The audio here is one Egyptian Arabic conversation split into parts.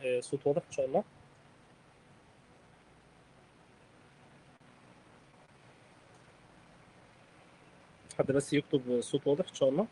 آه، صوت واضح ان شاء الله حد بس يكتب صوت واضح ان شاء الله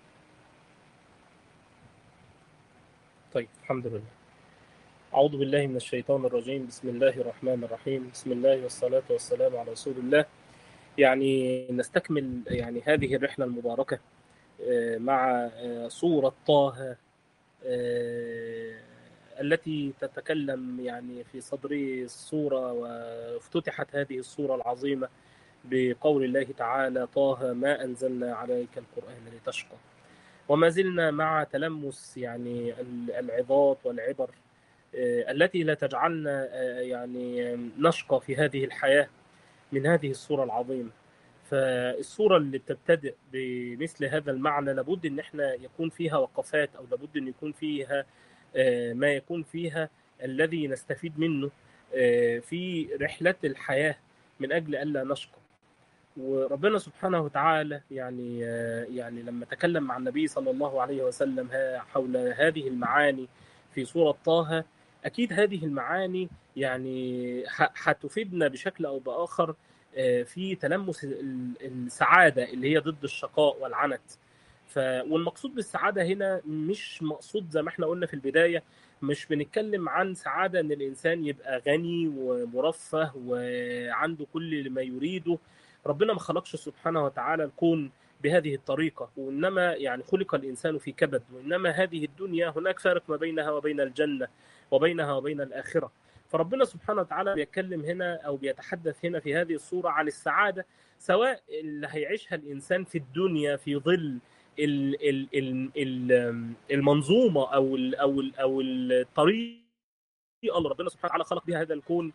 طيب الحمد لله أعوذ بالله من الشيطان الرجيم بسم الله الرحمن الرحيم بسم الله والصلاة والسلام على رسول الله يعني نستكمل يعني هذه الرحلة المباركة آه، مع آه، سورة طه آه، التي تتكلم يعني في صدر السورة وافتتحت هذه السورة العظيمة بقول الله تعالى طه ما أنزلنا عليك القرآن لتشقى وما زلنا مع تلمس يعني العظات والعبر آه، التي لا تجعلنا آه، يعني نشقى في هذه الحياة من هذه الصورة العظيمة فالصورة اللي بتبتدئ بمثل هذا المعنى لابد ان احنا يكون فيها وقفات او لابد ان يكون فيها آه، ما يكون فيها الذي نستفيد منه في رحلة الحياة من اجل الا نشقى وربنا سبحانه وتعالى يعني يعني لما تكلم مع النبي صلى الله عليه وسلم حول هذه المعاني في سورة طه أكيد هذه المعاني يعني هتفيدنا بشكل أو بآخر في تلمس السعادة اللي هي ضد الشقاء والعنت ف والمقصود بالسعادة هنا مش مقصود زي ما احنا قلنا في البداية مش بنتكلم عن سعادة ان الانسان يبقى غني ومرفه وعنده كل ما يريده ربنا ما خلقش سبحانه وتعالى الكون بهذه الطريقة وإنما يعني خلق الإنسان في كبد وإنما هذه الدنيا هناك فارق ما بينها وبين الجنة وبينها وبين الآخرة فربنا سبحانه وتعالى بيتكلم هنا أو بيتحدث هنا في هذه الصورة عن السعادة سواء اللي هيعيشها الإنسان في الدنيا في ظل المنظومة أو أو أو الطريقة اللي ربنا سبحانه وتعالى خلق بها هذا الكون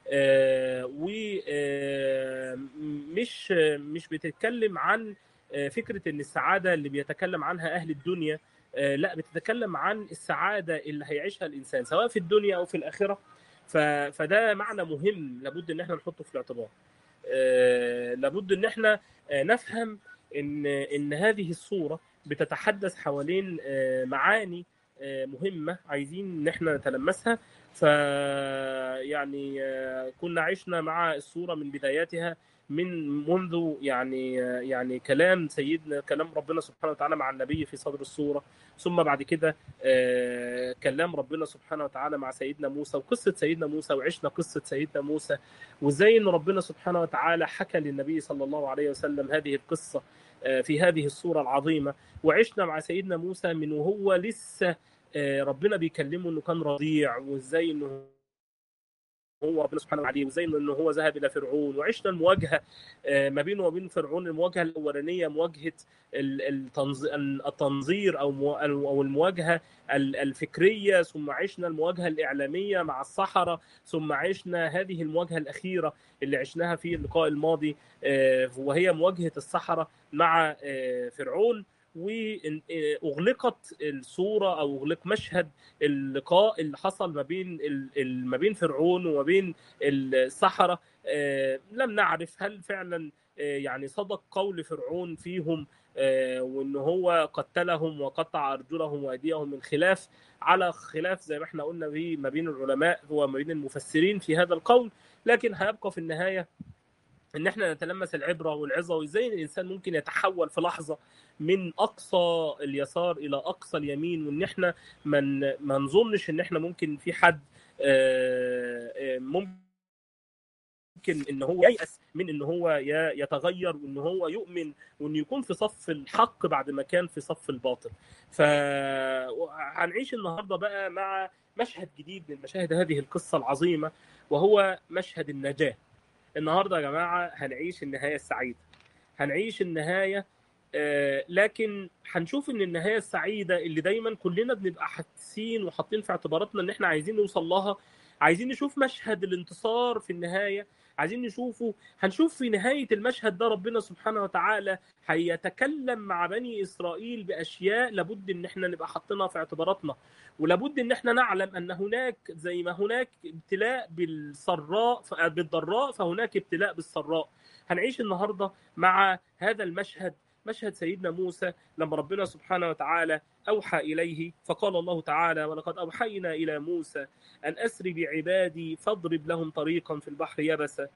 ومش مش بتتكلم عن فكره ان السعاده اللي بيتكلم عنها اهل الدنيا لا بتتكلم عن السعاده اللي هيعيشها الانسان سواء في الدنيا او في الاخره فده معنى مهم لابد ان احنا نحطه في الاعتبار لابد ان احنا نفهم ان ان هذه الصوره بتتحدث حوالين معاني مهمه عايزين ان احنا نتلمسها ف يعني كنا عشنا مع الصوره من بداياتها من منذ يعني يعني كلام سيدنا كلام ربنا سبحانه وتعالى مع النبي في صدر السوره ثم بعد كده كلام ربنا سبحانه وتعالى مع سيدنا موسى وقصه سيدنا موسى وعشنا قصه سيدنا موسى وازاي ان ربنا سبحانه وتعالى حكى للنبي صلى الله عليه وسلم هذه القصه في هذه الصوره العظيمه وعشنا مع سيدنا موسى من وهو لسه ربنا بيكلمه انه كان رضيع وازاي انه هو ربنا سبحانه وتعالى وزي انه هو ذهب الى فرعون وعشنا المواجهه ما بينه وبين فرعون المواجهه الاولانيه مواجهه التنظير او او المواجهه الفكريه ثم عشنا المواجهه الاعلاميه مع الصحراء ثم عشنا هذه المواجهه الاخيره اللي عشناها في اللقاء الماضي وهي مواجهه الصحراء مع فرعون واغلقت الصوره او اغلق مشهد اللقاء اللي حصل ما بين ما بين فرعون وما بين السحره لم نعرف هل فعلا يعني صدق قول فرعون فيهم وان هو قتلهم وقطع ارجلهم وايديهم من خلاف على خلاف زي ما احنا قلنا به ما بين العلماء وما بين المفسرين في هذا القول لكن هيبقى في النهايه ان احنا نتلمس العبره والعظه وازاي الانسان ممكن يتحول في لحظه من اقصى اليسار الى اقصى اليمين وان احنا من ما نظنش ان احنا ممكن في حد ممكن ان هو ييأس من ان هو يتغير وان هو يؤمن وان يكون في صف الحق بعد ما كان في صف الباطل فهنعيش النهارده بقى مع مشهد جديد من مشاهد هذه القصه العظيمه وهو مشهد النجاه النهارده يا جماعه هنعيش النهايه السعيده هنعيش النهايه آه لكن هنشوف ان النهايه السعيده اللي دايما كلنا بنبقى حاسين وحاطين في اعتباراتنا ان احنا عايزين نوصل لها عايزين نشوف مشهد الانتصار في النهايه عايزين نشوفه هنشوف في نهايه المشهد ده ربنا سبحانه وتعالى هيتكلم مع بني اسرائيل باشياء لابد ان احنا نبقى حاطينها في اعتباراتنا ولابد ان احنا نعلم ان هناك زي ما هناك ابتلاء بالسراء بالضراء فهناك ابتلاء بالسراء هنعيش النهارده مع هذا المشهد مشهد سيدنا موسى لما ربنا سبحانه وتعالى أوحى إليه فقال الله تعالى ولقد أوحينا إلى موسى أن أسر بعبادي فاضرب لهم طريقا في البحر يبسا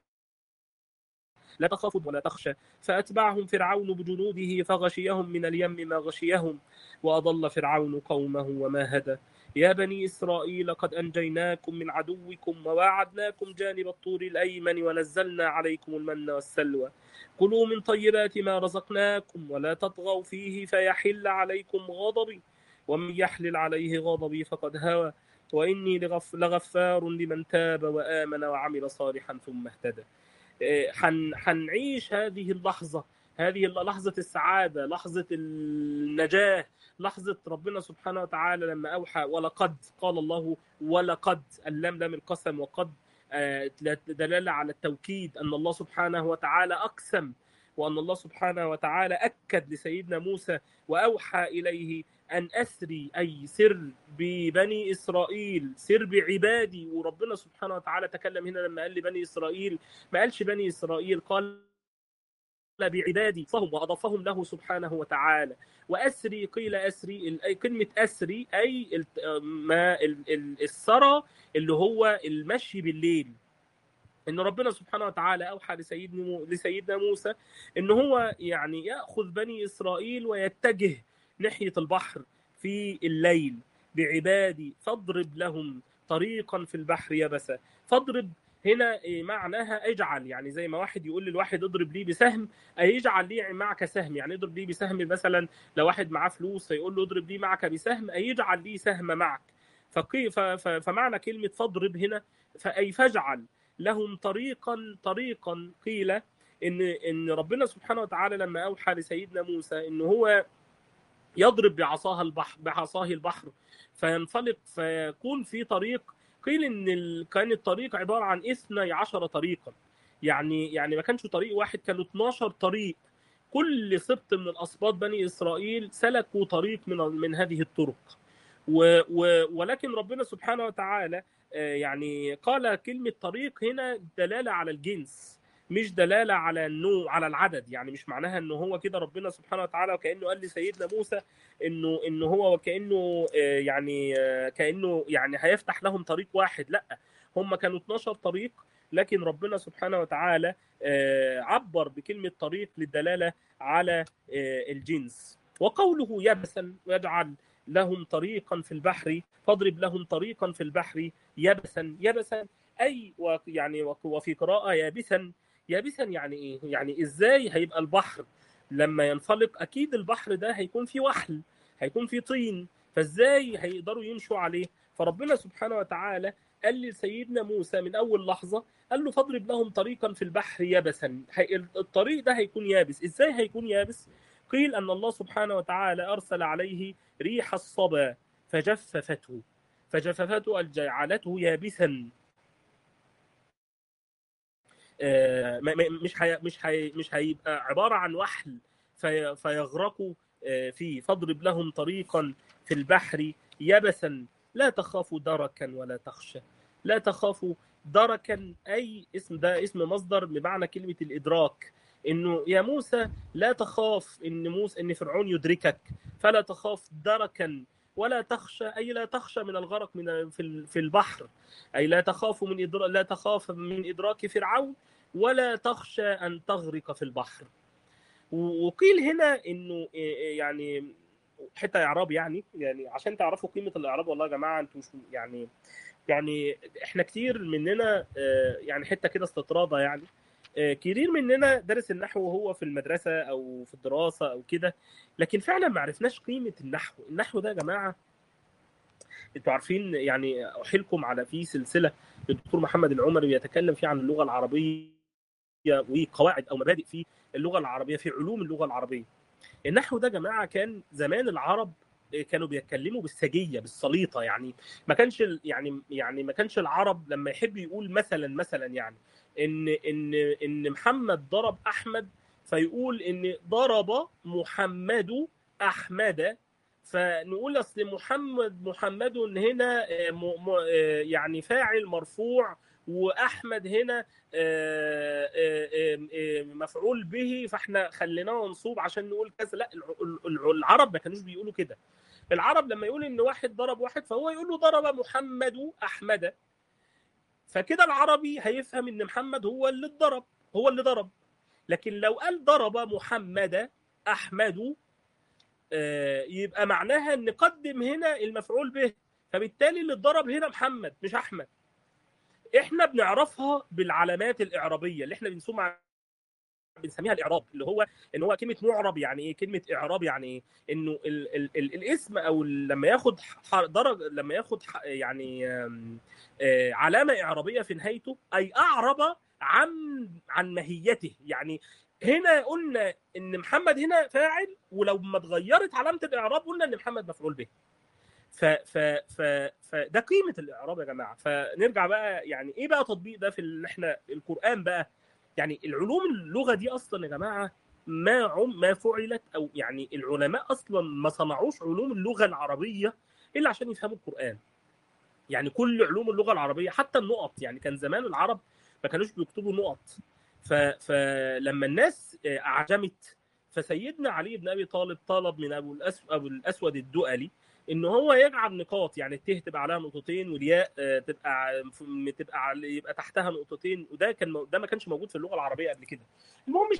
لا تخاف ولا تخشى فأتبعهم فرعون بجنوده فغشيهم من اليم ما غشيهم وأضل فرعون قومه وما هدى يا بني إسرائيل قد أنجيناكم من عدوكم وواعدناكم جانب الطور الأيمن ونزلنا عليكم المن والسلوى كلوا من طيبات ما رزقناكم ولا تطغوا فيه فيحل عليكم غضبي ومن يحلل عليه غضبي فقد هوى وإني لغف لغفار لمن تاب وآمن وعمل صالحا ثم اهتدى حنعيش هذه اللحظة هذه لحظة السعادة لحظة النجاة لحظة ربنا سبحانه وتعالى لما أوحى ولقد قال الله ولقد اللام لام القسم وقد دلالة على التوكيد أن الله سبحانه وتعالى أقسم وأن الله سبحانه وتعالى أكد لسيدنا موسى وأوحى إليه أن أسري أي سر ببني إسرائيل سر بعبادي وربنا سبحانه وتعالى تكلم هنا لما قال لبني إسرائيل ما قالش بني إسرائيل قال بعبادي فهم وأضافهم له سبحانه وتعالى وأسري قيل أسري كلمة أسري أي ما السرى اللي هو المشي بالليل ان ربنا سبحانه وتعالى اوحى لسيدنا لسيدنا موسى ان هو يعني ياخذ بني اسرائيل ويتجه ناحيه البحر في الليل بعبادي فاضرب لهم طريقا في البحر يبسا فاضرب هنا معناها اجعل يعني زي ما واحد يقول للواحد اضرب لي بسهم اي اجعل لي معك سهم يعني اضرب لي بسهم مثلا لو واحد معاه فلوس فيقول له اضرب لي معك بسهم اي اجعل لي سهم معك فمعنى كلمه فاضرب هنا فاي فاجعل لهم طريقا طريقا قيل ان ان ربنا سبحانه وتعالى لما اوحى لسيدنا موسى ان هو يضرب بعصاها البحر بعصاه البحر فينفلق فيكون في طريق قيل ان كان الطريق عباره عن 12 طريقا يعني يعني ما كانش طريق واحد كانوا 12 طريق كل سبط من الاسباط بني اسرائيل سلكوا طريق من من هذه الطرق و و ولكن ربنا سبحانه وتعالى يعني قال كلمه طريق هنا دلاله على الجنس مش دلاله على النوع على العدد يعني مش معناها انه هو كده ربنا سبحانه وتعالى وكانه قال لسيدنا موسى انه انه هو وكانه يعني كانه يعني هيفتح لهم طريق واحد لا هم كانوا 12 طريق لكن ربنا سبحانه وتعالى عبر بكلمه طريق للدلاله على الجنس وقوله يبسا ويجعل لهم طريقا في البحر فاضرب لهم طريقا في البحر يبسا يبسا اي يعني وفي قراءه يابسا يابسا يعني ايه؟ يعني ازاي هيبقى البحر لما ينفلق اكيد البحر ده هيكون فيه وحل هيكون فيه طين فازاي هيقدروا يمشوا عليه؟ فربنا سبحانه وتعالى قال لسيدنا موسى من اول لحظه قال له فاضرب لهم طريقا في البحر يبسا الطريق ده هيكون يابس ازاي هيكون يابس؟ قيل ان الله سبحانه وتعالى ارسل عليه ريح الصبا فجففته فجففته جعلته يابسا مش هي مش هي مش هيبقى عباره عن وحل في فيغرقوا فيه فاضرب لهم طريقا في البحر يبسا لا تخافوا دركا ولا تخشى لا تخافوا دركا اي اسم ده اسم مصدر بمعنى كلمه الادراك انه يا موسى لا تخاف ان موسى ان فرعون يدركك فلا تخاف دركا ولا تخشى اي لا تخشى من الغرق من في في البحر اي لا تخاف من إدراك لا تخاف من ادراك فرعون ولا تخشى ان تغرق في البحر وقيل هنا انه يعني حتى اعراب يعني يعني عشان تعرفوا قيمه الاعراب والله يا جماعه انتوا مش يعني يعني احنا كتير مننا يعني حته كده استطراده يعني كتير مننا درس النحو وهو في المدرسه او في الدراسه او كده لكن فعلا ما عرفناش قيمه النحو النحو ده يا جماعه انتوا عارفين يعني احيلكم على في سلسله الدكتور محمد العمري بيتكلم فيه عن اللغه العربيه وقواعد او مبادئ في اللغه العربيه في علوم اللغه العربيه النحو ده يا جماعه كان زمان العرب كانوا بيتكلموا بالسجيه بالسليطه يعني ما كانش يعني يعني ما كانش العرب لما يحب يقول مثلا مثلا يعني ان ان ان محمد ضرب احمد فيقول ان ضرب محمد احمد فنقول اصل محمد محمد هنا آه، م- م- آه، يعني فاعل مرفوع واحمد هنا آه، آه، آه، آه، مفعول به فاحنا خليناه منصوب عشان نقول كذا لا الع- الع- العرب ما كانوش بيقولوا كده العرب لما يقول ان واحد ضرب واحد فهو يقول له ضرب محمد احمد فكده العربي هيفهم ان محمد هو اللي اتضرب هو اللي ضرب لكن لو قال ضرب محمد احمد آه، يبقى معناها ان قدم هنا المفعول به فبالتالي اللي اتضرب هنا محمد مش احمد احنا بنعرفها بالعلامات الاعرابيه اللي احنا بنسمع بنسميها الاعراب اللي هو ان هو كلمه معرب يعني ايه كلمه اعراب يعني ايه انه ال ال ال الاسم او ال- لما ياخد ح- درجه لما ياخد ح- يعني آم، آه، علامه اعرابيه في نهايته اي اعرب عن عن ماهيته يعني هنا قلنا ان محمد هنا فاعل ولو ما اتغيرت علامه الاعراب قلنا ان محمد مفعول به ف ف ف فده قيمه الاعراب يا جماعه فنرجع بقى يعني ايه بقى تطبيق ده في اللي احنا القران بقى يعني العلوم اللغه دي اصلا يا جماعه ما عم ما فعلت او يعني العلماء اصلا ما صنعوش علوم اللغه العربيه الا عشان يفهموا القران يعني كل علوم اللغه العربيه حتى النقط يعني كان زمان العرب ما كانوش بيكتبوا نقط ف... فلما الناس اعجمت فسيدنا علي بن ابي طالب طلب من ابو الاسود ابو الاسود الدؤلي ان هو يجعل نقاط يعني الته تبقى عليها نقطتين والياء آه، تبقى تبقى على- يبقى تحتها نقطتين وده كان مو- ده ما كانش موجود في اللغه العربيه قبل كده المهم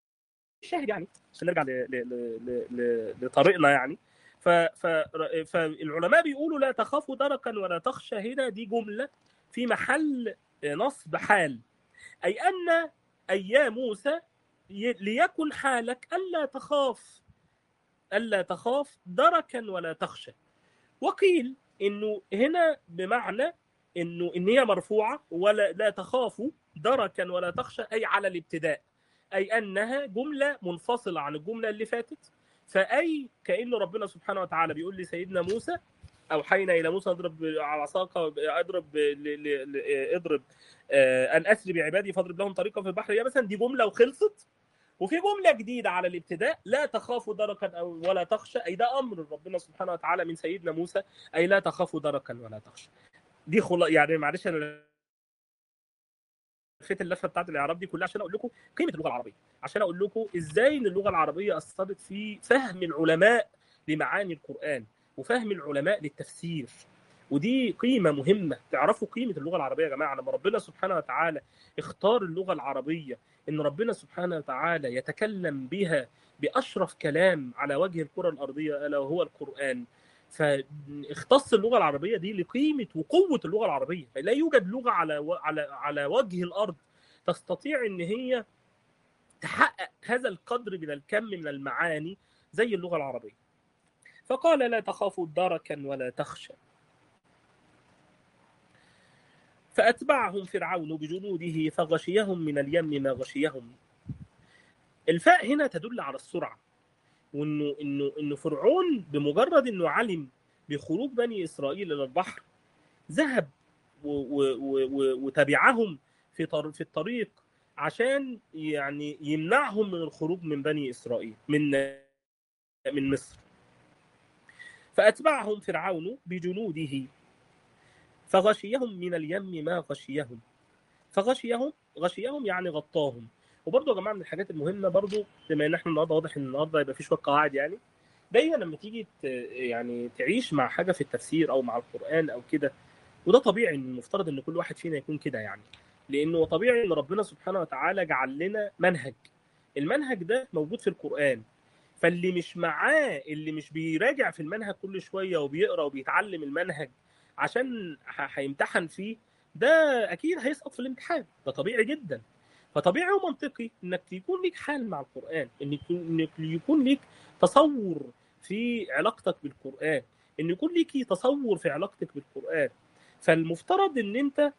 الشاهد يعني عشان نرجع ل... ل... ل... ل... لطريقنا يعني ف... ف... فالعلماء بيقولوا لا تخافوا دركا ولا تخشى هنا دي جمله في محل نصب حال اي ان اي يا موسى ي- ليكن حالك الا تخاف الا تخاف دركا ولا تخشى وقيل انه هنا بمعنى انه ان هي مرفوعه ولا لا تخافوا دركا ولا تخشى اي على الابتداء اي انها جمله منفصله عن الجمله اللي فاتت فاي كان ربنا سبحانه وتعالى بيقول لسيدنا موسى اوحينا الى موسى اضرب على عصاك اضرب ل- ل- ل- اضرب آه، ان اسري بعبادي فاضرب لهم طريقا في البحر يابسا دي جمله وخلصت وفي جمله جديده على الابتداء لا تخافوا دركا او ولا تخشى اي ده امر ربنا سبحانه وتعالى من سيدنا موسى اي لا تخافوا دركا ولا تخشى دي خلا يعني معلش انا لفيت اللفه بتاعت الاعراب دي كلها عشان اقول لكم قيمه اللغه العربيه عشان اقول لكم ازاي ان اللغه العربيه اثرت في فهم العلماء لمعاني القران وفهم العلماء للتفسير ودي قيمه مهمه تعرفوا قيمه اللغه العربيه يا جماعه لما ربنا سبحانه وتعالى اختار اللغه العربيه ان ربنا سبحانه وتعالى يتكلم بها باشرف كلام على وجه الكره الارضيه الا وهو القران فاختص اللغه العربيه دي لقيمه وقوه اللغه العربيه لا يوجد لغه على و- على على وجه الارض تستطيع ان هي تحقق هذا القدر من الكم من المعاني زي اللغه العربيه فقال لا تخافوا دركا ولا تخشى فأتبعهم فرعون بجنوده فغشيهم من اليم ما غشيهم الفاء هنا تدل على السرعة وانه انه انه فرعون بمجرد انه علم بخروج بني اسرائيل الى البحر ذهب و- و- و- و- وتبعهم في طر- في الطريق عشان يعني يمنعهم من الخروج من بني اسرائيل من من مصر فاتبعهم فرعون بجنوده فغشيهم من اليم ما غشيهم فغشيهم غشيهم يعني غطاهم وبرضه يا جماعه من الحاجات المهمه برضه بما ان احنا النهارده واضح ان النهارده يبقى في شويه قواعد يعني دايما لما تيجي ت- يعني تعيش مع حاجه في التفسير او مع القران او كده وده طبيعي ان المفترض ان كل واحد فينا يكون كده يعني لانه طبيعي ان ربنا سبحانه وتعالى جعل لنا منهج المنهج ده موجود في القران فاللي مش معاه اللي مش بيراجع في المنهج كل شويه وبيقرا وبيتعلم المنهج عشان ه- هيمتحن فيه ده اكيد هيسقط في الامتحان ده طبيعي جدا فطبيعي ومنطقي انك يكون ليك حال مع القران ان يكون انك يكون ليك تصور في علاقتك بالقران ان يكون ليك تصور في علاقتك بالقران فالمفترض ان انت آه،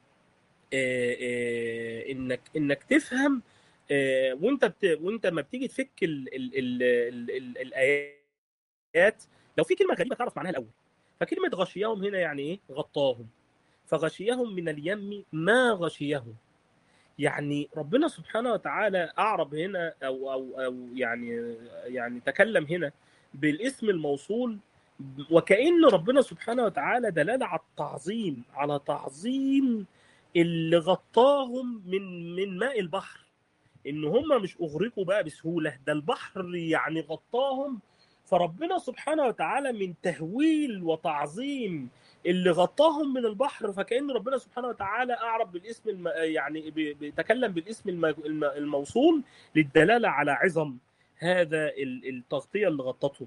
آه، انك انك تفهم آه، وانت بت... وانت لما بتيجي تفك ال... ال... ال... ال... ال... الايات لو في كلمه غريبه تعرف معناها الاول فكلمه غشيهم هنا يعني ايه غطاهم فغشيهم من اليم ما غشيهم يعني ربنا سبحانه وتعالى اعرب هنا او او او يعني يعني تكلم هنا بالاسم الموصول وكأن ربنا سبحانه وتعالى دلالة على التعظيم على تعظيم اللي غطاهم من من ماء البحر ان هم مش اغرقوا بقى بسهوله ده البحر يعني غطاهم فربنا سبحانه وتعالى من تهويل وتعظيم اللي غطاهم من البحر فكأن ربنا سبحانه وتعالى أعرب بالاسم الم... يعني بيتكلم بالاسم الم... الموصول للدلالة على عظم هذا التغطية اللي غطته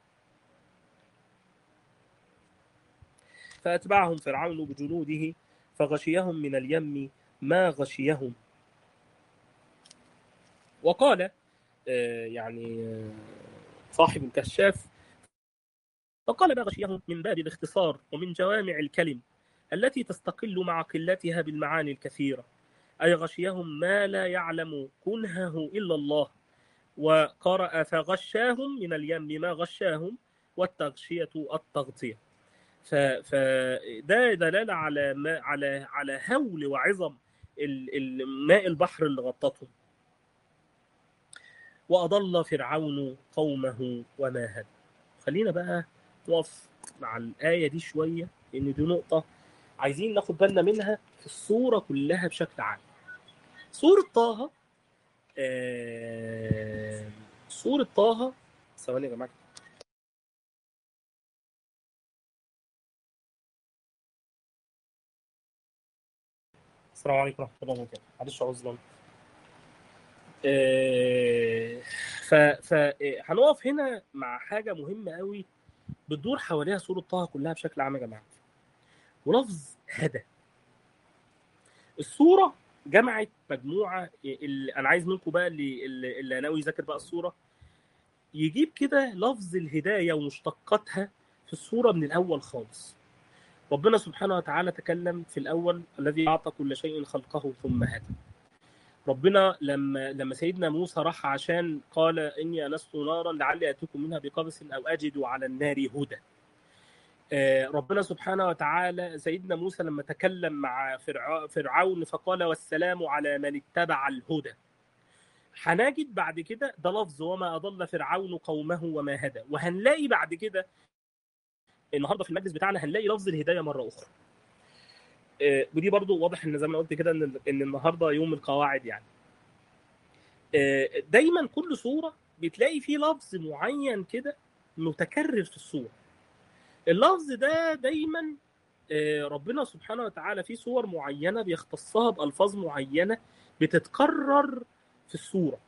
فأتبعهم فرعون بجنوده فغشيهم من اليم ما غشيهم وقال يعني صاحب الكشاف فقال ما غشيهم من باب الاختصار ومن جوامع الكلم التي تستقل مع قلتها بالمعاني الكثيرة أي غشيهم ما لا يعلم كنهه إلا الله وقرأ فغشاهم من اليم ما غشاهم والتغشية التغطية فده دلالة على ما على على هول وعظم ماء البحر اللي غطته وأضل فرعون قومه وما هدى خلينا بقى نقف مع الآية دي شوية لأن دي نقطة عايزين ناخد بالنا منها في الصورة كلها بشكل عام سورة طه آه سورة طه ثواني يا جماعة السلام عليكم ورحمة الله وبركاته معلش عذرا آه فهنقف هنا مع حاجة مهمة قوي بتدور حواليها سورة طه كلها بشكل عام يا جماعة ولفظ هدى الصورة جمعت مجموعة اللي أنا عايز منكم بقى اللي اللي ناوي يذاكر بقى الصورة يجيب كده لفظ الهداية ومشتقاتها في الصورة من الأول خالص ربنا سبحانه وتعالى تكلم في الأول الذي أعطى كل شيء خلقه ثم هدى ربنا لما لما سيدنا موسى راح عشان قال اني انست نارا لعلي اتيكم منها بقبس او اجد على النار هدى ربنا سبحانه وتعالى سيدنا موسى لما تكلم مع فرعون فقال والسلام على من اتبع الهدى هنجد بعد كده ده لفظ وما اضل فرعون قومه وما هدى وهنلاقي بعد كده النهارده في المجلس بتاعنا هنلاقي لفظ الهدايه مره اخرى ودي برضو واضح ان زي ما قلت كده ان ان النهارده يوم القواعد يعني دايما كل صوره بتلاقي فيه لفظ معين كده متكرر في الصوره اللفظ ده دايما ربنا سبحانه وتعالى في صور معينه بيختصها بالفاظ معينه بتتكرر في الصوره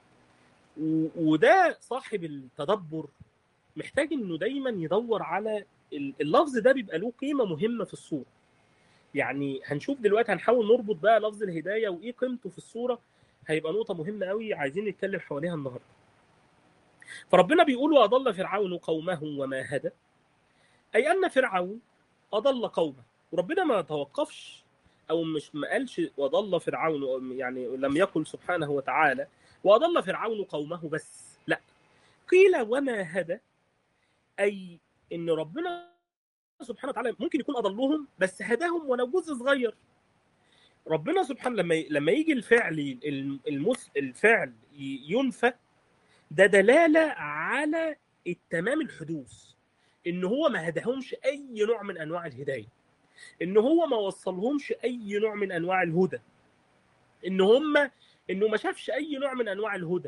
وده صاحب التدبر محتاج انه دايما يدور على اللفظ ده بيبقى له قيمه مهمه في الصوره يعني هنشوف دلوقتي هنحاول نربط بقى لفظ الهدايه وايه قيمته في الصوره هيبقى نقطه مهمه قوي عايزين نتكلم حواليها النهارده فربنا بيقول واضل فرعون قومه وما هدى اي ان فرعون اضل قومه وربنا ما توقفش او مش ما قالش وضل فرعون يعني لم يقل سبحانه وتعالى واضل فرعون قومه بس لا قيل وما هدى اي ان ربنا سبحانه وتعالى ممكن يكون اضلهم بس هداهم ولو جزء صغير ربنا سبحانه لما لما يجي الفعل المس الفعل ينفى ده دلاله على التمام الحدوث ان هو ما هداهمش اي نوع من انواع الهدايه ان هو ما وصلهمش اي نوع من انواع الهدى ان هم انه ما شافش اي نوع من انواع الهدى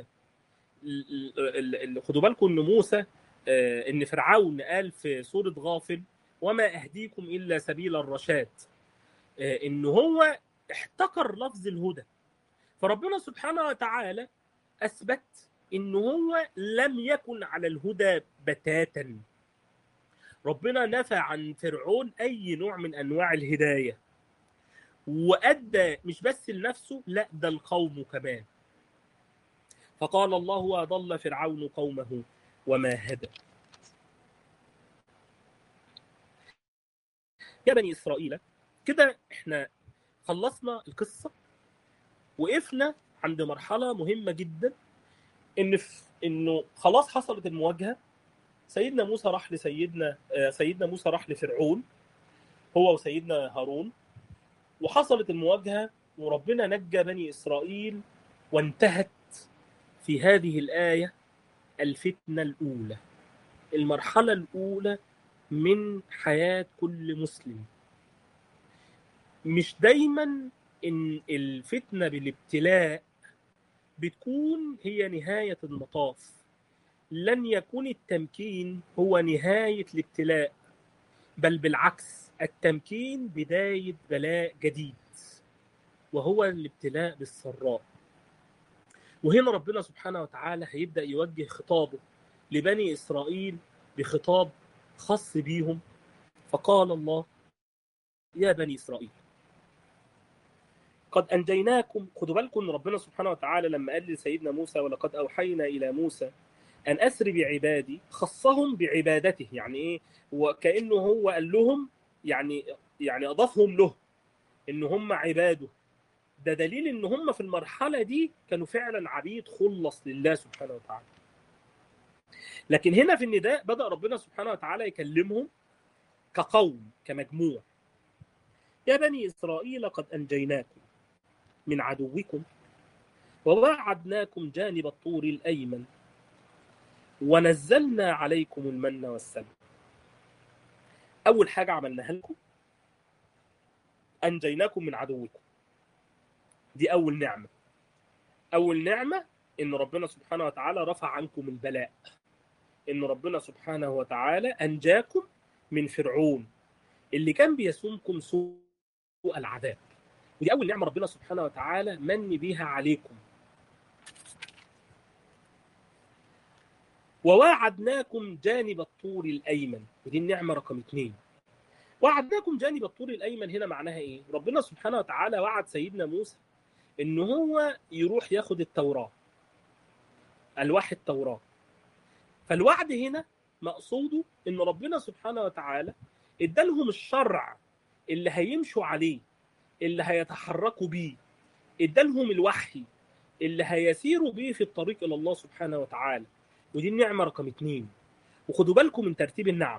خدوا بالكم ان موسى ان فرعون قال في سوره غافل وما اهديكم الا سبيل الرشاد ان هو احتقر لفظ الهدى فربنا سبحانه وتعالى اثبت ان هو لم يكن على الهدى بتاتا ربنا نفى عن فرعون اي نوع من انواع الهدايه وادى مش بس لنفسه لا ده القوم كمان فقال الله واضل فرعون قومه وما هدى يا بني اسرائيل كده احنا خلصنا القصه وقفنا عند مرحله مهمه جدا ان في انه خلاص حصلت المواجهه سيدنا موسى راح لسيدنا سيدنا موسى راح لفرعون هو وسيدنا هارون وحصلت المواجهه وربنا نجى بني اسرائيل وانتهت في هذه الايه الفتنه الاولى المرحلة الأولى من حياة كل مسلم مش دايما إن الفتنة بالابتلاء بتكون هي نهاية المطاف لن يكون التمكين هو نهاية الابتلاء بل بالعكس التمكين بداية بلاء جديد وهو الابتلاء بالسراء وهنا ربنا سبحانه وتعالى هيبدأ يوجه خطابه لبني إسرائيل بخطاب خاص بيهم فقال الله يا بني إسرائيل قد أنجيناكم خدوا بالكم ان ربنا سبحانه وتعالى لما قال لسيدنا موسى ولقد أوحينا إلى موسى أن أسر بعبادي خصهم بعبادته يعني إيه وكأنه هو قال لهم يعني يعني أضافهم له إن هم عباده ده دليل إن هم في المرحلة دي كانوا فعلا عبيد خلص لله سبحانه وتعالى لكن هنا في النداء بدأ ربنا سبحانه وتعالى يكلمهم كقوم كمجموع يا بني إسرائيل قد أنجيناكم من عدوكم وواعدناكم جانب الطور الأيمن ونزلنا عليكم المن والسلوى أول حاجة عملناها لكم أنجيناكم من عدوكم دي أول نعمة أول نعمة إن ربنا سبحانه وتعالى رفع عنكم البلاء إن ربنا سبحانه وتعالى أنجاكم من فرعون اللي كان بيسومكم سوء العذاب ودي أول نعمة ربنا سبحانه وتعالى من بيها عليكم وواعدناكم جانب الطور الأيمن ودي النعمة رقم اثنين وعدناكم جانب الطور الأيمن هنا معناها إيه؟ ربنا سبحانه وتعالى وعد سيدنا موسى إن هو يروح ياخد التوراة ألواح التوراة فالوعد هنا مقصوده إن ربنا سبحانه وتعالى ادالهم الشرع اللي هيمشوا عليه اللي هيتحركوا بيه ادالهم الوحي اللي هيسيروا بيه في الطريق إلى الله سبحانه وتعالى ودي النعمة رقم اتنين وخدوا بالكم من ترتيب النعم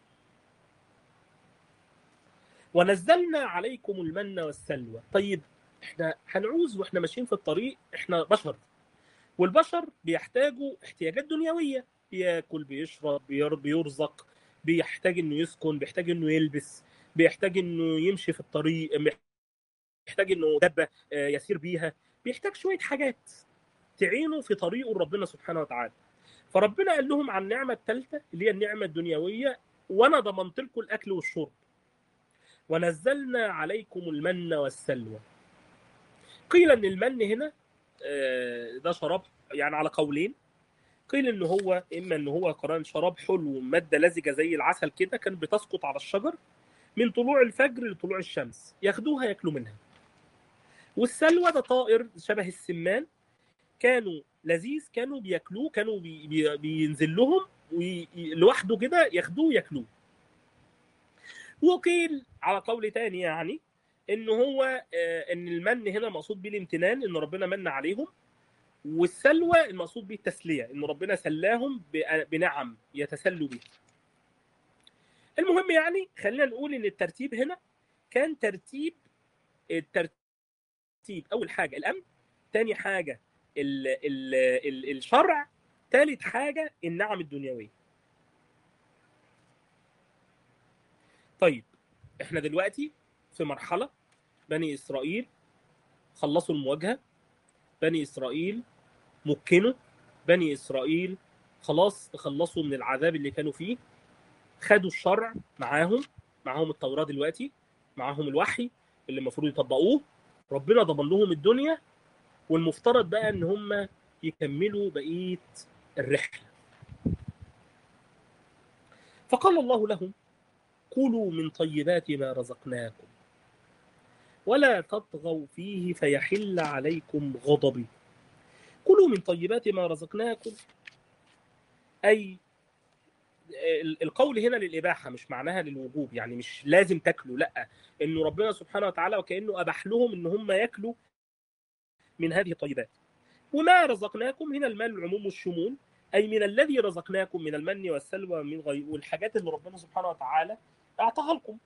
ونزلنا عليكم المن والسلوى طيب احنا هنعوز واحنا ماشيين في الطريق احنا بشر والبشر بيحتاجوا احتياجات دنيوية بياكل بيشرب بيرزق بيحتاج انه يسكن بيحتاج انه يلبس بيحتاج انه يمشي في الطريق بيحتاج انه دبة يسير بيها بيحتاج شوية حاجات تعينه في طريقه لربنا سبحانه وتعالى فربنا قال لهم عن النعمة الثالثة اللي هي النعمة الدنيوية وأنا ضمنت لكم الأكل والشرب ونزلنا عليكم المن والسلوى قيل أن المن هنا ده شراب يعني على قولين قيل ان هو اما ان هو قران شراب حلو ماده لزجه زي العسل كده كانت بتسقط على الشجر من طلوع الفجر لطلوع الشمس ياخدوها ياكلوا منها والسلوى ده طائر شبه السمان كانوا لذيذ كانوا بياكلوه كانوا بي بي بينزل لهم لوحده كده ياخدوه ياكلوه وقيل على قول تاني يعني ان هو ان المن هنا مقصود بيه الامتنان ان ربنا من عليهم والسلوى المقصود بيه التسليه ان ربنا سلاهم بنعم يتسلوا بها المهم يعني خلينا نقول ان الترتيب هنا كان ترتيب الترتيب اول حاجه الامن تاني حاجه ال ال ال الشرع ثالث حاجه النعم الدنيويه طيب احنا دلوقتي في مرحله بني اسرائيل خلصوا المواجهه بني اسرائيل مكنوا بني اسرائيل خلاص تخلصوا من العذاب اللي كانوا فيه خدوا الشرع معاهم معاهم التوراه دلوقتي معاهم الوحي اللي المفروض يطبقوه ربنا ضمن لهم الدنيا والمفترض بقى ان هم يكملوا بقيه الرحله فقال الله لهم كلوا من طيبات ما رزقناكم ولا تطغوا فيه فيحل عليكم غضبي كلوا من طيبات ما رزقناكم اي القول هنا للاباحه مش معناها للوجوب يعني مش لازم تاكلوا لا انه ربنا سبحانه وتعالى وكانه اباح لهم ان هم ياكلوا من هذه الطيبات وما رزقناكم هنا المال العموم والشمول اي من الذي رزقناكم من المن والسلوى من غير والحاجات اللي ربنا سبحانه وتعالى اعطاها لكم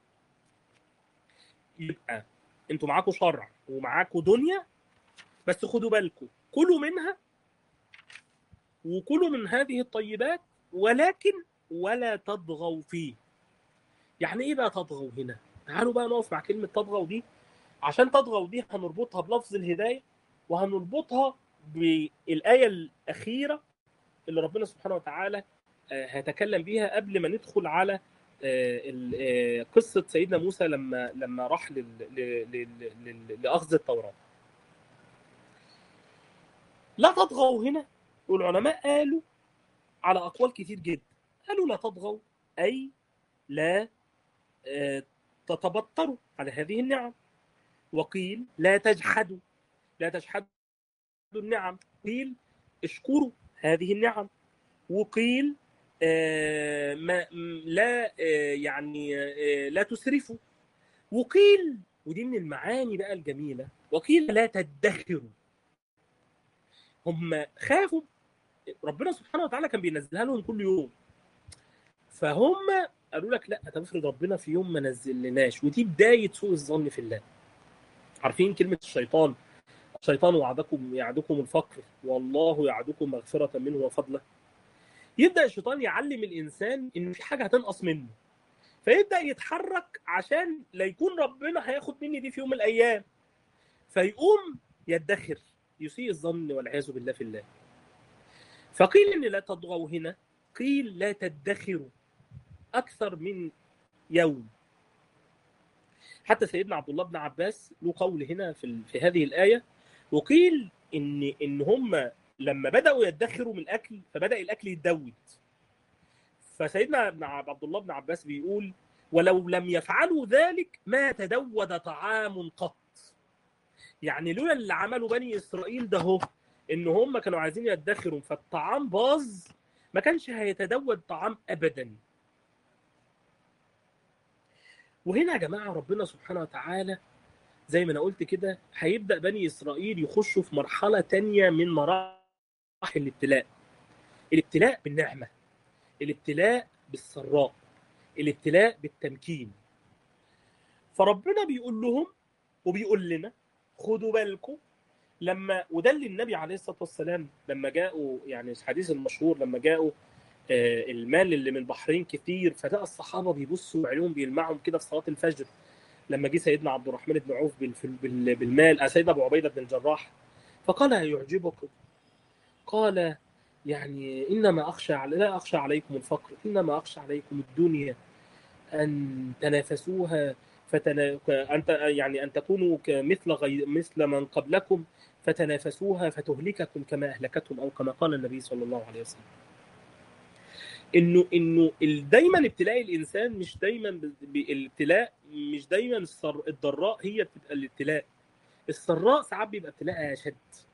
يبقى انتوا معاكم شرع ومعاكم دنيا بس خدوا بالكم كلوا منها وكلوا من هذه الطيبات ولكن ولا تطغوا فيه يعني ايه بقى تطغوا هنا تعالوا بقى نقف مع كلمه تطغوا دي عشان تطغوا دي هنربطها بلفظ الهدايه وهنربطها بالايه الاخيره اللي ربنا سبحانه وتعالى هيتكلم بيها قبل ما ندخل على قصه سيدنا موسى لما لما راح لاخذ التوراه لا تطغوا هنا والعلماء قالوا على اقوال كتير جدا قالوا لا تطغوا اي لا تتبطروا على هذه النعم وقيل لا تجحدوا لا تجحدوا النعم قيل اشكروا هذه النعم وقيل آه ما لا آه يعني آه لا تسرفوا وقيل ودي من المعاني بقى الجميله وقيل لا تدخروا هم خافوا ربنا سبحانه وتعالى كان بينزلها لهم كل يوم فهم قالوا لك لا طب افرض ربنا في يوم ما نزلناش ودي بدايه سوء الظن في الله عارفين كلمه الشيطان الشيطان وعدكم يعدكم الفقر والله يعدكم مغفره منه وفضله يبدا الشيطان يعلم الانسان ان في حاجه هتنقص منه فيبدا يتحرك عشان لا يكون ربنا هياخد مني دي في يوم من الايام فيقوم يدخر يسيء الظن والعياذ بالله في الله فقيل ان لا تطغوا هنا قيل لا تدخروا اكثر من يوم حتى سيدنا عبد الله بن عباس له قول هنا في في هذه الايه وقيل ان ان هم لما بداوا يدخروا من الاكل فبدا الاكل يتدود فسيدنا ابن عبد الله بن عباس بيقول ولو لم يفعلوا ذلك ما تدود طعام قط يعني لولا اللي عملوا بني اسرائيل ده هو ان هم كانوا عايزين يدخروا فالطعام باظ ما كانش هيتدود طعام ابدا وهنا يا جماعه ربنا سبحانه وتعالى زي ما انا قلت كده هيبدا بني اسرائيل يخشوا في مرحله تانية من مراحل الابتلاء الابتلاء بالنعمه الابتلاء بالسراء الابتلاء بالتمكين فربنا بيقول لهم وبيقول لنا خدوا بالكم لما وده اللي النبي عليه الصلاه والسلام لما جاءوا يعني الحديث المشهور لما جاءوا المال اللي من بحرين كتير فلقى الصحابه بيبصوا عينيهم بيلمعهم كده في صلاه الفجر لما جه سيدنا عبد الرحمن بن عوف بالمال سيدنا ابو عبيده بن الجراح فقال يعجبكم قال يعني انما اخشى على لا اخشى عليكم الفقر انما اخشى عليكم الدنيا ان تنافسوها فتنا... أن يعني أن تكونوا مثل غي... مثل من قبلكم فتنافسوها فتهلككم كما أهلكتهم أو كما قال النبي صلى الله عليه وسلم. إنه إنه دايما ابتلاء الإنسان مش دايما ب... الابتلاء مش دايما السر... الضراء هي بتبقى الابتلاء. السراء ساعات بيبقى ابتلاء أشد.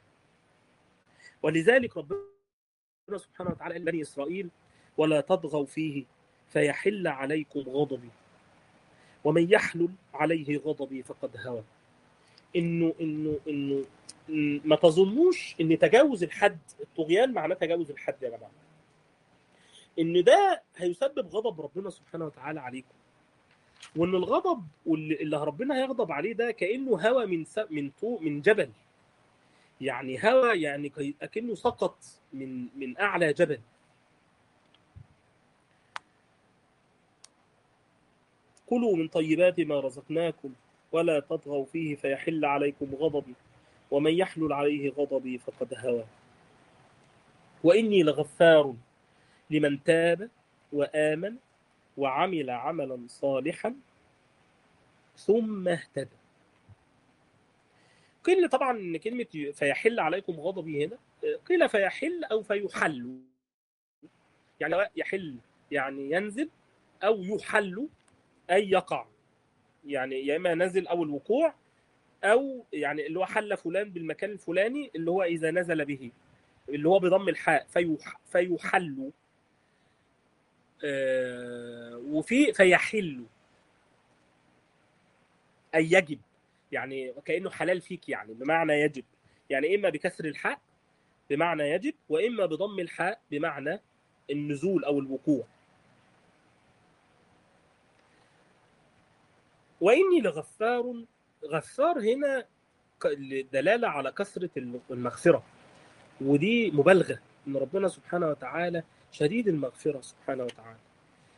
ولذلك ربنا سبحانه وتعالى قال بني إسرائيل ولا تطغوا فيه فيحل عليكم غضبي ومن يحلل عليه غضبي فقد هوى انه انه انه ما تظنوش ان تجاوز الحد الطغيان معناه تجاوز الحد يا جماعه ان ده هيسبب غضب ربنا سبحانه وتعالى عليكم وان الغضب اللي ربنا هيغضب عليه ده كانه هوى من س... من طو... من جبل يعني هوى يعني اكنه سقط من من اعلى جبل كلوا من طيبات ما رزقناكم ولا تطغوا فيه فيحل عليكم غضبي ومن يحلل عليه غضبي فقد هوى وإني لغفار لمن تاب وآمن وعمل عملا صالحا ثم اهتدى قيل طبعا ان كلمه فيحل عليكم غضبي هنا قيل فيحل او فيحل يعني يحل يعني ينزل او يحل اي يقع يعني يا اما نزل او الوقوع او يعني اللي هو حل فلان بالمكان الفلاني اللي هو اذا نزل به اللي هو بضم الحاء فيح فيحل آه وفي فيحل اي يجب يعني كانه حلال فيك يعني بمعنى يجب يعني اما بكسر الحاء بمعنى يجب واما بضم الحاء بمعنى النزول او الوقوع واني لغفار غفار هنا دلاله على كثره المغفره ودي مبالغه ان ربنا سبحانه وتعالى شديد المغفره سبحانه وتعالى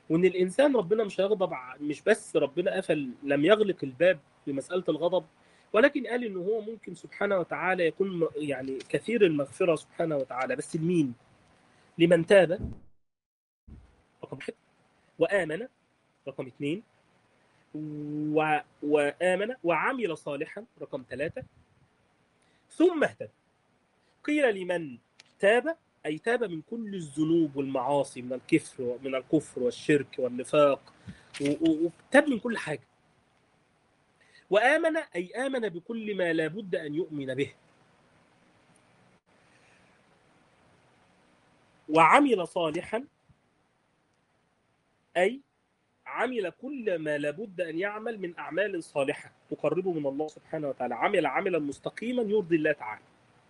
وان الانسان ربنا مش هيغضب مش بس ربنا قفل لم يغلق الباب لمساله الغضب ولكن قال ان هو ممكن سبحانه وتعالى يكون يعني كثير المغفره سبحانه وتعالى بس لمين؟ لمن تاب رقم واحد وامن رقم اثنين و... وامن وعمل صالحا رقم ثلاثه ثم اهتدى قيل لمن تاب أي تاب من كل الذنوب والمعاصي من الكفر من الكفر والشرك والنفاق وتاب من كل حاجة وآمن أي آمن بكل ما لا بد أن يؤمن به وعمل صالحا أي عمل كل ما لابد أن يعمل من أعمال صالحة تقربه من الله سبحانه وتعالى عمل عملا مستقيما يرضي الله تعالى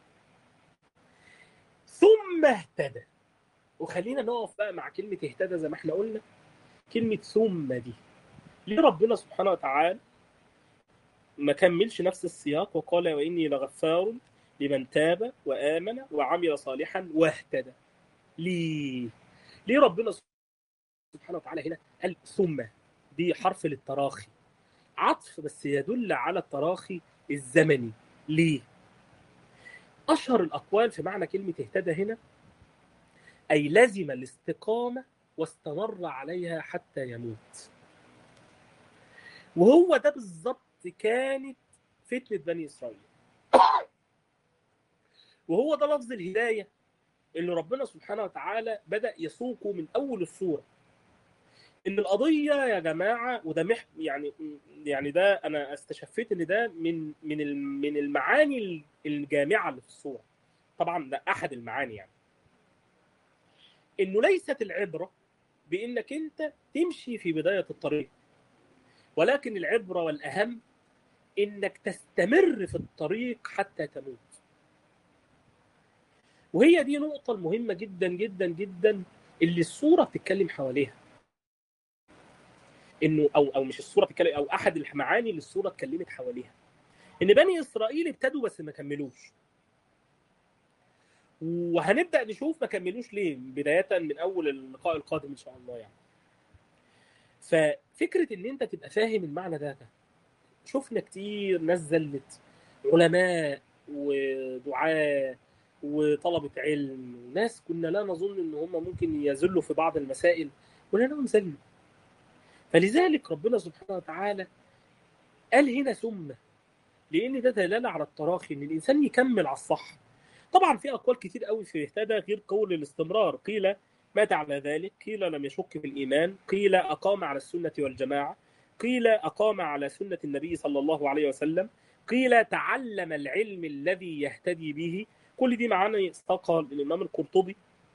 ثم اهتدى وخلينا نقف بقى مع كلمة اهتدى زي ما احنا قلنا كلمة ثم دي ليه ربنا سبحانه وتعالى ما كملش نفس السياق وقال وإني لغفار لمن تاب وآمن وعمل صالحا واهتدى ليه ليه ربنا سبحانه وتعالى هنا قال ثم دي حرف للتراخي عطف بس يدل على التراخي الزمني ليه أشهر الأقوال في معنى كلمة اهتدى هنا أي لزم الاستقامة واستمر عليها حتى يموت وهو ده بالظبط كانت فتنة بني إسرائيل وهو ده لفظ الهداية اللي ربنا سبحانه وتعالى بدأ يسوقه من أول السورة ان القضيه يا جماعه وده مح يعني يعني ده انا استشفيت ان ده من من من المعاني الجامعه اللي في الصوره طبعا ده احد المعاني يعني انه ليست العبره بانك انت تمشي في بدايه الطريق ولكن العبره والاهم انك تستمر في الطريق حتى تموت وهي دي نقطه المهمه جدا جدا جدا اللي الصوره بتتكلم حواليها انه او او مش الصوره بتتكلم او احد المعاني اللي الصوره اتكلمت حواليها ان بني اسرائيل ابتدوا بس ما كملوش وهنبدا نشوف ما كملوش ليه بدايه من اول اللقاء القادم ان شاء الله يعني ففكره ان انت تبقى فاهم المعنى ده, ده شفنا كتير ناس زلت علماء ودعاة وطلبة علم وناس كنا لا نظن ان هم ممكن يزلوا في بعض المسائل ولانهم زلوا فلذلك ربنا سبحانه وتعالى قال هنا ثم لان ده دلاله على التراخي ان الانسان يكمل على الصح طبعا في اقوال كتير قوي في اهتدى غير قول الاستمرار قيل مات على ذلك قيل لم يشك في الايمان قيل اقام على السنه والجماعه قيل اقام على سنه النبي صلى الله عليه وسلم قيل تعلم العلم الذي يهتدي به كل دي معاني استقى الامام القرطبي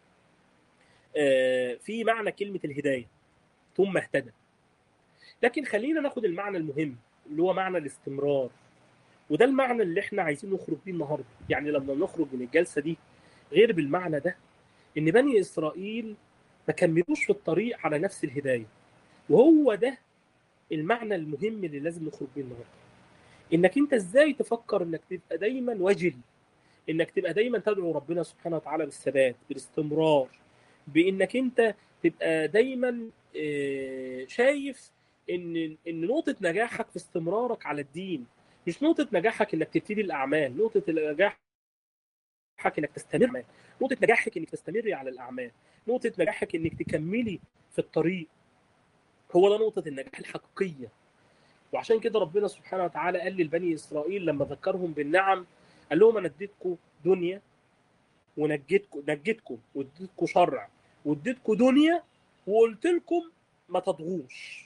في معنى كلمه الهدايه ثم اهتدى لكن خلينا ناخد المعنى المهم اللي هو معنى الاستمرار وده المعنى اللي احنا عايزين نخرج بيه النهارده يعني لما نخرج من الجلسه دي غير بالمعنى ده ان بني اسرائيل ما كملوش في الطريق على نفس الهدايه وهو ده المعنى المهم اللي لازم نخرج بيه النهارده انك انت ازاي تفكر انك تبقى دايما وجل انك تبقى دايما تدعو ربنا سبحانه وتعالى بالثبات بالاستمرار بانك انت تبقى دايما شايف ان ان نقطه نجاحك في استمرارك على الدين مش نقطه نجاحك انك تبتدي الاعمال نقطه نجاحك انك تستمر نقطه نجاحك انك تستمري على الاعمال نقطه نجاحك انك تكملي في الطريق هو ده نقطه النجاح الحقيقيه وعشان كده ربنا سبحانه وتعالى قال لبني اسرائيل لما ذكرهم بالنعم قال لهم انا اديتكم دنيا ونجيتكم نجيتكم واديتكم شرع واديتكم دنيا وقلت لكم ما تطغوش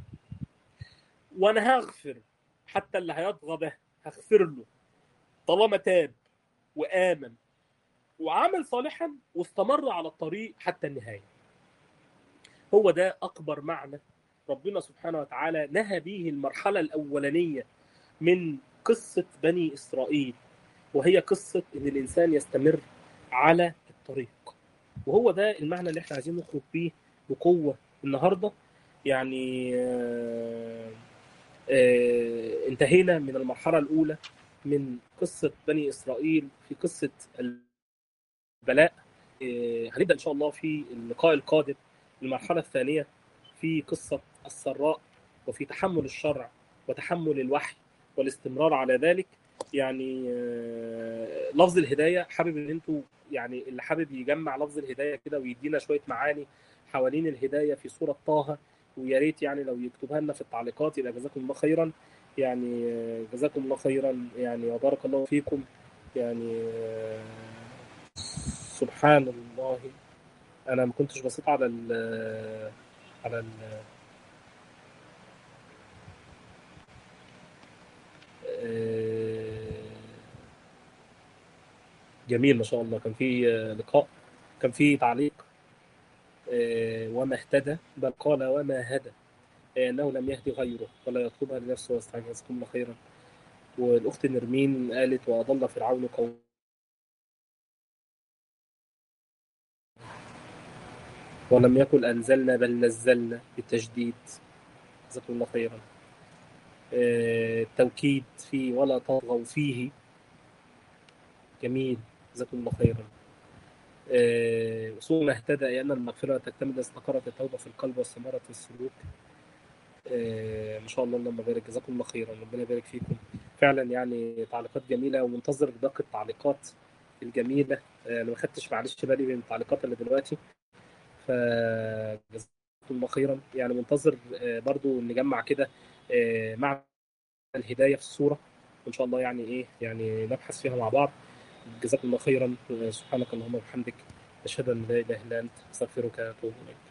وانا هغفر حتى اللي هيطغى ده هغفر له طالما تاب وامن وعمل صالحا واستمر على الطريق حتى النهايه هو ده اكبر معنى ربنا سبحانه وتعالى نهى به المرحله الاولانيه من قصه بني اسرائيل وهي قصه ان الانسان يستمر على الطريق وهو ده المعنى اللي احنا عايزين نخرج بيه بقوه النهارده يعني آه آه انتهينا من المرحله الاولى من قصه بني اسرائيل في قصه البلاء آه هنبدا ان شاء الله في اللقاء القادم المرحله الثانيه في قصه السراء وفي تحمل الشرع وتحمل الوحي والاستمرار على ذلك يعني آه، لفظ الهدايه حابب ان انتوا يعني اللي حابب يجمع لفظ الهدايه كده ويدينا شويه معاني حوالين الهدايه في سوره طه ويا ريت يعني لو يكتبها لنا في التعليقات يبقى جزاكم الله خيرا يعني آه، جزاكم الله خيرا يعني وبارك الله فيكم يعني آه، سبحان الله انا ما كنتش بصيت على ال على ال جميل ما شاء الله كان في لقاء كان في تعليق وما اهتدى بل قال وما هدى انه لم يهدي غيره ولا يطلبها لنفسه واستعجل جزاكم الله خيرا والاخت نرمين قالت واضل فرعون قوم ولم يكن انزلنا بل نزلنا بالتجديد جزاكم الله خيرا التوكيد فيه ولا تطغوا فيه جميل جزاكم الله خيرا أصول ما اهتدى أي أن المغفرة تكتمل إذا استقرت التوبة في القلب واستمرت في السلوك أه ما شاء الله اللهم بارك جزاكم الله خيرا ربنا يبارك فيكم فعلا يعني تعليقات جميلة ومنتظر دقة التعليقات الجميلة أه أنا ما خدتش معلش بالي من التعليقات اللي دلوقتي فجزاكم الله خيرا يعني منتظر أه برضو نجمع كده مع الهداية في الصورة وإن شاء الله يعني إيه يعني نبحث فيها مع بعض جزاكم الله خيرا سبحانك اللهم وبحمدك أشهد أن لا إله إلا أنت أستغفرك وأتوب إليك